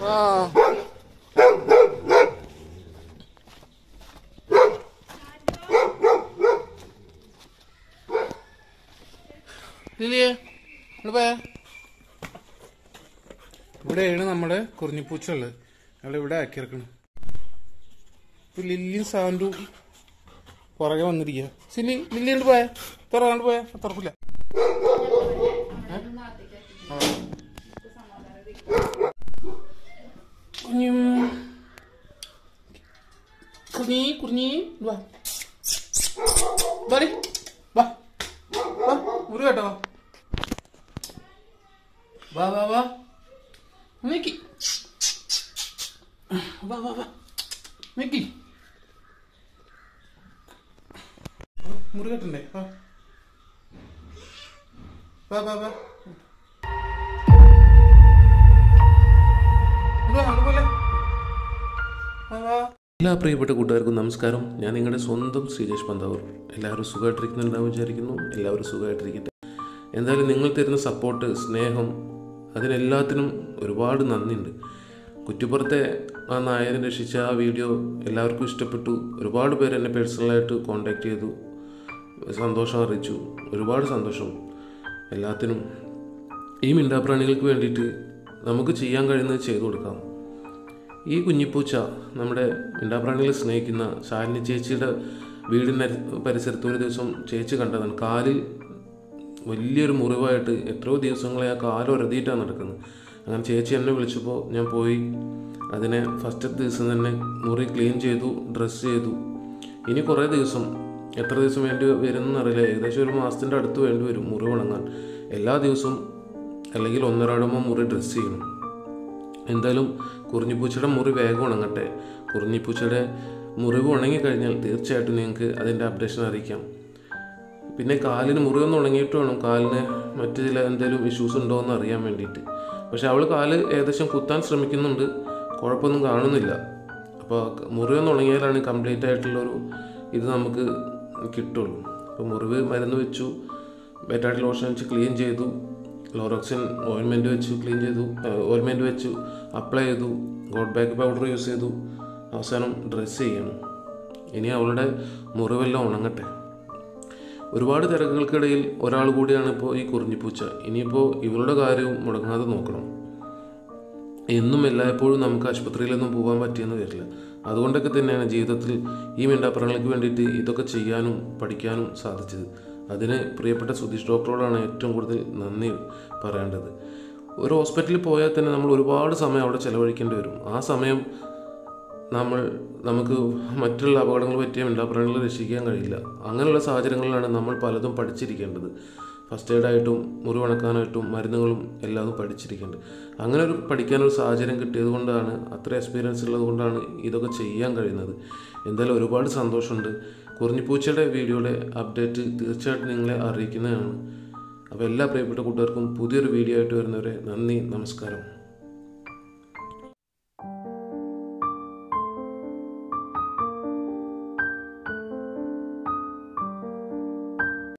ആ ലിലിയെ ഇങ്ങോട്ട് പോയാ ഇവിടെയാണ് നമ്മുടെ കുറിഞ്ഞിപ്പൂച്ച ഉള്ളത് അവിടെ ഇവിടെ ആക്കിയിറക്കണം ഇപ്പൊ ലില്ലിയും സാൻഡും പുറകെ വന്നിരിക്കുക സിലി ലില്ലി കൊണ്ട് പോയാ തുറക്കാണ്ട് പോയാ തുറക്കില്ല കുഞ്ഞും കുഞ്ഞി കുഞ്ഞി വാ വാടി വാ വാ മുറി കേട്ടോ വാ വാ വാ നിക്കി വാ വാ വാ നിക്കി മുറി കെട്ടണ്ടേ വാ വാ വാ വാ ഇങ്ങോട്ട് വാ, അങ്ങോട്ട് പോലെ വാ വാ എല്ലാ പ്രിയപ്പെട്ട കൂട്ടുകാർക്കും നമസ്കാരം ഞാൻ നിങ്ങളുടെ സ്വന്തം ശ്രീജേഷ് പന്താവൂർ എല്ലാവരും സുഖമായിട്ടിരിക്കുന്നുണ്ടാവും വിചാരിക്കുന്നു എല്ലാവരും സുഖമായിട്ടിരിക്കട്ടെ എന്തായാലും നിങ്ങൾ തരുന്ന സപ്പോർട്ട് സ്നേഹം അതിനെല്ലാത്തിനും ഒരുപാട് നന്ദിയുണ്ട് കുറ്റിപ്പുറത്തെ ആ നായരെ രക്ഷിച്ച ആ വീഡിയോ എല്ലാവർക്കും ഇഷ്ടപ്പെട്ടു ഒരുപാട് പേര് എന്നെ പേഴ്സണലായിട്ട് കോണ്ടാക്ട് ചെയ്തു സന്തോഷം അറിയിച്ചു ഒരുപാട് സന്തോഷം എല്ലാത്തിനും ഈ മിണ്ടാപ്രാണികൾക്ക് വേണ്ടിയിട്ട് നമുക്ക് ചെയ്യാൻ കഴിയുന്നത് ചെയ്തു കൊടുക്കാം ഈ കുഞ്ഞിപ്പൂച്ച നമ്മുടെ മിണ്ടാപ്രാണികളെ സ്നേഹിക്കുന്ന ശാലിനി ചേച്ചിയുടെ വീടിൻ്റെ പരിസരത്ത് ഒരു ദിവസം ചേച്ചി കണ്ടതാണ് കാലിൽ വലിയൊരു മുറിവായിട്ട് എത്രയോ ദിവസങ്ങളെ ആ കാല് ഉരതിയിട്ടാണ് നടക്കുന്നത് അങ്ങനെ ചേച്ചി എന്നെ വിളിച്ചപ്പോൾ ഞാൻ പോയി അതിനെ ഫസ്റ്റ് ദിവസം തന്നെ മുറി ക്ലീൻ ചെയ്തു ഡ്രസ്സ് ചെയ്തു ഇനി കുറേ ദിവസം എത്ര ദിവസം വേണ്ടി വരുമെന്ന് അറിയില്ല ഏകദേശം ഒരു മാസത്തിൻ്റെ അടുത്ത് വേണ്ടി വരും മുറി ഉണങ്ങാൻ എല്ലാ ദിവസവും അല്ലെങ്കിൽ ഒന്നരാടമോ മുറി ഡ്രസ്സ് ചെയ്യണം എന്തായാലും കുറിഞ്ഞിപ്പൂച്ചയുടെ മുറി വേഗം ഉണങ്ങട്ടെ കുറിഞ്ഞിപ്പൂച്ചയുടെ മുറിവ് ഉണങ്ങിക്കഴിഞ്ഞാൽ തീർച്ചയായിട്ടും നിങ്ങൾക്ക് അതിൻ്റെ അപ്ഡേഷൻ അറിയിക്കാം പിന്നെ കാലിന് മുറിവൊന്നും ഉണങ്ങിയിട്ട് വേണം കാലിന് മറ്റു ചില എന്തെങ്കിലും ഇഷ്യൂസ് ഉണ്ടോ എന്ന് അറിയാൻ വേണ്ടിയിട്ട് പക്ഷെ അവൾ കാല് ഏകദേശം കുത്താൻ ശ്രമിക്കുന്നുണ്ട് കുഴപ്പമൊന്നും കാണുന്നില്ല അപ്പോൾ മുറിവൊന്നും ഉണങ്ങിയാലാണ് കംപ്ലീറ്റ് ആയിട്ടുള്ളൊരു ഇത് നമുക്ക് കിട്ടുള്ളൂ അപ്പോൾ മുറിവ് മരുന്ന് വെച്ചു ബെറ്റായിട്ട് ലോഷൻ വെച്ച് ക്ലീൻ ചെയ്തു ലോറോക്സിൻ ഓയിൻമെൻറ്റ് വെച്ചു ക്ലീൻ ചെയ്തു ഓയിൻമെൻറ്റ് വെച്ചു അപ്ലൈ ചെയ്തു ഗോഡ് ബാക്ക് പൗഡർ യൂസ് ചെയ്തു അവസാനം ഡ്രസ്സ് ചെയ്യണം ഇനി അവളുടെ മുറിവെല്ലാം ഉണങ്ങട്ടെ ഒരുപാട് തിരക്കുകൾക്കിടയിൽ ഒരാൾ കൂടിയാണ് ഇപ്പോൾ ഈ കുറിഞ്ഞിപ്പൂച്ച ഇനിയിപ്പോൾ ഇവളുടെ കാര്യവും മുടങ്ങാതെ നോക്കണം എന്നും എല്ലായ്പ്പോഴും നമുക്ക് ആശുപത്രിയിലൊന്നും പോകാൻ പറ്റിയെന്ന് വരില്ല അതുകൊണ്ടൊക്കെ തന്നെയാണ് ജീവിതത്തിൽ ഈ മിണ്ടാപ്പറങ്ങൾക്ക് വേണ്ടിയിട്ട് ഇതൊക്കെ ചെയ്യാനും പഠിക്കാനും സാധിച്ചത് അതിന് പ്രിയപ്പെട്ട സുധീഷ് ഡോക്ടറോടാണ് ഏറ്റവും കൂടുതൽ നന്ദി പറയേണ്ടത് ഒരു ഹോസ്പിറ്റലിൽ പോയാൽ തന്നെ നമ്മൾ ഒരുപാട് സമയം അവിടെ ചിലവഴിക്കേണ്ടി വരും ആ സമയം നമ്മൾ നമുക്ക് മറ്റുള്ള അപകടങ്ങൾ പറ്റിയ മിണ്ടാപ്രാണികളെ രക്ഷിക്കാൻ കഴിയില്ല അങ്ങനെയുള്ള സാഹചര്യങ്ങളിലാണ് നമ്മൾ പലതും പഠിച്ചിരിക്കേണ്ടത് ഫസ്റ്റ് എയ്ഡായിട്ടും മുറിവണക്കാനായിട്ടും മരുന്നുകളും എല്ലാതും പഠിച്ചിരിക്കേണ്ടത് അങ്ങനെ ഒരു പഠിക്കാനൊരു സാഹചര്യം കിട്ടിയത് കൊണ്ടാണ് അത്ര എക്സ്പീരിയൻസ് ഉള്ളത് കൊണ്ടാണ് ഇതൊക്കെ ചെയ്യാൻ കഴിയുന്നത് എന്തായാലും ഒരുപാട് സന്തോഷമുണ്ട് കുറിഞ്ഞിപ്പൂച്ചയുടെ വീഡിയോയുടെ അപ്ഡേറ്റ് തീർച്ചയായിട്ടും നിങ്ങളെ അറിയിക്കുന്നതാണ് അപ്പോൾ എല്ലാ പ്രിയപ്പെട്ട കൂട്ടുകാർക്കും പുതിയൊരു വീഡിയോ ആയിട്ട് വരുന്നവരെ നന്ദി നമസ്കാരം